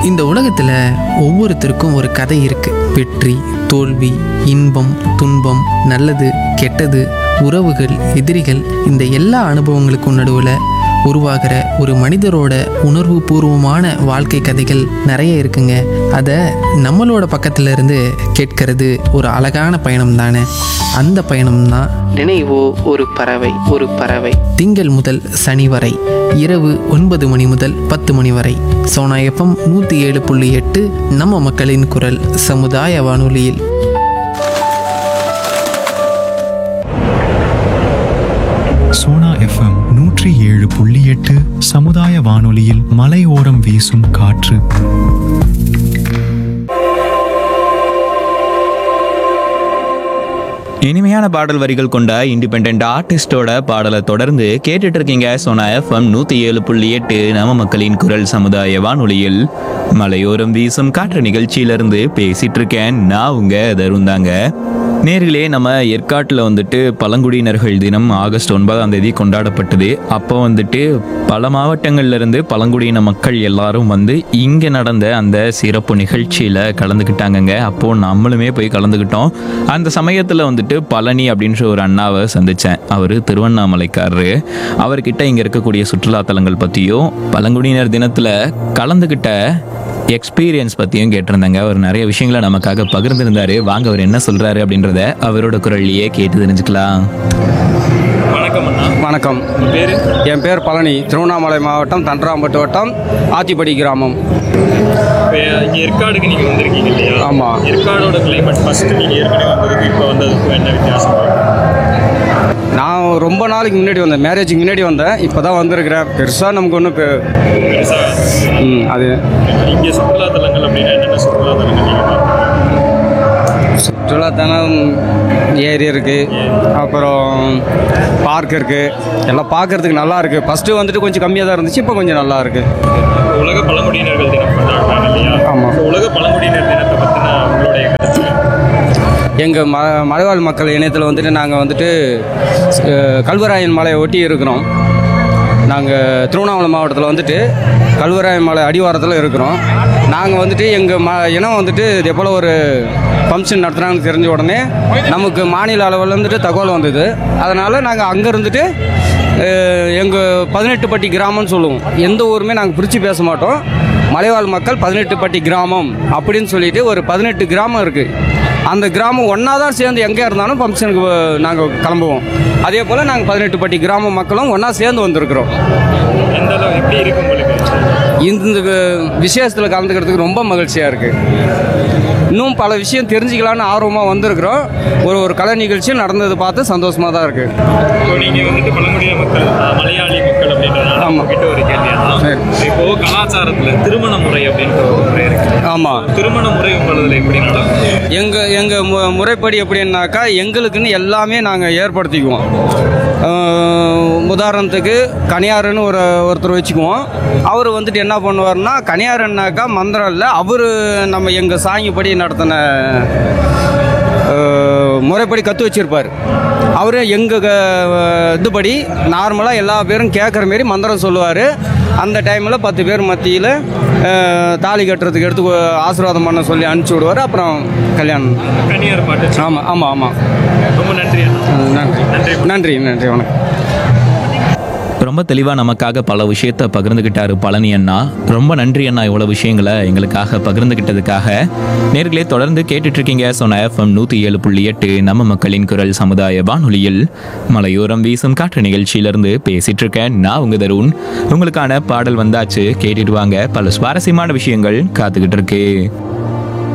இந்த உலகத்தில் ஒவ்வொருத்தருக்கும் ஒரு கதை இருக்கு வெற்றி தோல்வி இன்பம் துன்பம் நல்லது கெட்டது உறவுகள் எதிரிகள் இந்த எல்லா அனுபவங்களுக்கும் நடுவில் உருவாகிற ஒரு மனிதரோட உணர்வு பூர்வமான வாழ்க்கை கதைகள் நிறைய இருக்குங்க அதை நம்மளோட பக்கத்துல இருந்து கேட்கறது ஒரு அழகான பயணம் தானே அந்த பயணம் தான் நினைவோ ஒரு பறவை ஒரு பறவை திங்கள் முதல் சனி வரை இரவு ஒன்பது மணி முதல் பத்து மணி வரை சோனா எஃப்எம் நூற்றி ஏழு புள்ளி எட்டு நம்ம மக்களின் குரல் சமுதாய வானொலியில் சோனா எஃப்எம் நூற்றி ஏழு புள்ளி எட்டு சமுதாய வானொலியில் மலையோரம் வீசும் காற்று இனிமையான பாடல் வரிகள் கொண்ட இண்டிபெண்ட் ஆர்டிஸ்டோட பாடலை தொடர்ந்து கேட்டுட்டு இருக்கீங்க சோனா எஃப்எம் நூத்தி ஏழு புள்ளி எட்டு நம்ம மக்களின் குரல் சமுதாய வானொலியில் மலையோரம் வீசும் காற்று நிகழ்ச்சியிலிருந்து பேசிட்டு இருக்கேன் நான் உங்க தருண் தாங்க நேர்களே நம்ம ஏற்காட்டில் வந்துட்டு பழங்குடியினர்கள் தினம் ஆகஸ்ட் ஒன்பதாம் தேதி கொண்டாடப்பட்டது அப்போ வந்துட்டு பல மாவட்டங்கள்ல இருந்து பழங்குடியின மக்கள் எல்லாரும் வந்து இங்கே நடந்த அந்த சிறப்பு நிகழ்ச்சியில் கலந்துக்கிட்டாங்கங்க அப்போ நம்மளுமே போய் கலந்துக்கிட்டோம் அந்த சமயத்தில் வந்துட்டு பழனி அப்படின்ற ஒரு அண்ணாவை சந்தித்தேன் அவர் திருவண்ணாமலைக்காரரு அவர்கிட்ட இங்கே இருக்கக்கூடிய சுற்றுலா தலங்கள் பற்றியும் பழங்குடியினர் தினத்தில் கலந்துக்கிட்ட எக்ஸ்பீரியன்ஸ் பற்றியும் கேட்டிருந்தாங்க அவர் நிறைய விஷயங்களை நமக்காக பகிர்ந்திருந்தாரு வாங்க அவர் என்ன சொல்றாரு அப்படின்றத அவரோட குரல்லையே கேட்டு தெரிஞ்சுக்கலாம் வணக்கம் அண்ணா வணக்கம் உங்கள் பேர் என் பேர் பழனி திருவண்ணாமலை மாவட்டம் தண்டராம்பட்டு வட்டம் ஆத்திப்படி கிராமம் இப்போ இங்கே ஏற்காடுக்கு நீங்கள் வந்திருக்கீங்க இல்லையா ஆமா. ஏற்காடோட கிளைமேட் ஃபஸ்ட்டு நீங்கள் ஏற்கனவே வந்ததுக்கு இப்போ வந்ததுக்கும் என்ன வித்தியாசம் நான் ரொம்ப நாளைக்கு முன்னாடி வந்தேன் மேரேஜுக்கு முன்னாடி வந்தேன் இப்போ தான் வந்திருக்கிறேன் பெருசாக நமக்கு ஒன்றும் பெருசாக ம் அது இங்கே சுற்றுலா தலங்கள் அப்படின்னா என்னென்ன சுற்றுலா தலங்கள் நீங்கள் பார்க்கணும் சுற்றுலாத்தலம் ஏரி இருக்குது அப்புறம் பார்க் இருக்குது எல்லாம் பார்க்கறதுக்கு நல்லா இருக்குது ஃபஸ்ட்டு வந்துட்டு கொஞ்சம் கம்மியாக தான் இருந்துச்சு இப்போ கொஞ்சம் நல்லா இருக்குது உலக பழங்குடியினர்கள் தினம் கொண்டாடுறாங்க இல்லையா ஆமா. இப்போ உலக பழங்குடியினர் தினத்தை பற்றின உங்களுடைய கருத்து எங்கள் ம மலைவாழ் மக்கள் இணையத்தில் வந்துட்டு நாங்கள் வந்துட்டு அஹ், கல்வராயன் மலையை ஒட்டி இருக்கிறோம் நாங்கள் திருவண்ணாமலை மாவட்டத்தில் வந்துட்டு கல்வராயன் மலை அடிவாரத்தில் இருக்கிறோம் நாங்கள் வந்துட்டு எங்கள் ம இனம் வந்துட்டு இதே போல் ஒரு ஃபங்க்ஷன் நடத்துகிறாங்கன்னு தெரிஞ்ச உடனே நமக்கு மாநில அளவில் வந்துட்டு தகவல் வந்தது அதனால் நாங்கள் அங்கே இருந்துட்டு எங்கள் பதினெட்டு பட்டி கிராமம்னு சொல்லுவோம் எந்த ஊருமே நாங்கள் பிரித்து பேச மாட்டோம் மலைவாழ் மக்கள் பதினெட்டு பட்டி கிராமம் அப்படின்னு சொல்லிட்டு ஒரு பதினெட்டு கிராமம் இருக்குது அந்த கிராமம் ஒன்றா தான் சேர்ந்து எங்கே இருந்தாலும் ஃபங்க்ஷனுக்கு நாங்கள் கிளம்புவோம் அதே போல் நாங்கள் பதினெட்டு பட்டி கிராம மக்களும் ஒன்றா சேர்ந்து வந்திருக்கிறோம் எந்த அளவு எப்படி இருக்கு உங்களுக்கு இந்த விசேஷத்தில் கலந்துக்கிறதுக்கு ரொம்ப மகிழ்ச்சியாக இருக்குது இன்னும் பல விஷயம் தெரிஞ்சுக்கலான்னு ஆர்வமாக வந்திருக்கிறோம் ஒரு ஒரு கலை நிகழ்ச்சியும் நடந்தது பார்த்து சந்தோஷமாக தான் இருக்குது இப்போ நீங்கள் வந்துட்டு பழங்குடியின மக்கள் அஹ், மலையாளி மக்கள் அப்படின்றதுனால ஆமா. உங்ககிட்ட ஒரு கேள்வி சரி. இப்போ கலாச்சாரத்தில் திருமண முறை அப்படின்ற ஒரு முறை இருக்கு ஆமாம் திருமண முறை உங்களதுல எப்படி நடக்கும் எங்கள் எங்கள் மு முறைப்படி எப்படின்னாக்கா எங்களுக்குன்னு எல்லாமே நாங்கள் ஏற்படுத்திக்குவோம் அஹ், உதாரணத்துக்கு கனியாருன்னு ஒரு ஒருத்தர் வச்சுக்குவோம் அவர் வந்துட்டு என்ன பண்ணுவார்னா கனியாருன்னாக்கா மந்திரம் இல்லை அவர் நம்ம எங்கள் சாங்கிப்படி நடத்தின அஹ், முறைப்படி கற்று வச்சிருப்பார் அவர் எங்கள் இதுபடி நார்மலாக எல்லா பேரும் கேட்குற மாரி மந்திரம் சொல்லுவார் அந்த டைமில் பத்து பேர் மத்தியில் தாலி கட்டுறதுக்கு எடுத்து ஆசீர்வாதம் பண்ண சொல்லி அனுப்பிச்சி விடுவார் அப்புறம் கல்யாணம் கன்னியார் பாட்டு ஆமாம் ஆமாம் ஆமாம் ரொம்ப நன்றி அண்ணா. நன்றி நன்றி. நன்றி நன்றி வணக்கம் ரொம்ப தெளிவாக நமக்காக பல விஷயத்த பகிர்ந்துக்கிட்டாரு பழனி அண்ணா ரொம்ப நன்றி அண்ணா இவ்வளோ விஷயங்களை எங்களுக்காக பகிர்ந்துக்கிட்டதுக்காக நேர்களே தொடர்ந்து கேட்டுட்டு இருக்கீங்க சொன்ன எஃப்எம் நூற்றி ஏழு புள்ளி எட்டு நம்ம மக்களின் குரல் சமுதாய வானொலியில் மலையோரம் வீசும் காற்று நிகழ்ச்சியிலிருந்து பேசிட்டு இருக்கேன் நான் உங்க தருண் உங்களுக்கான பாடல் வந்தாச்சு கேட்டுட்டு வாங்க பல சுவாரஸ்யமான விஷயங்கள் காத்துக்கிட்டு இருக்கு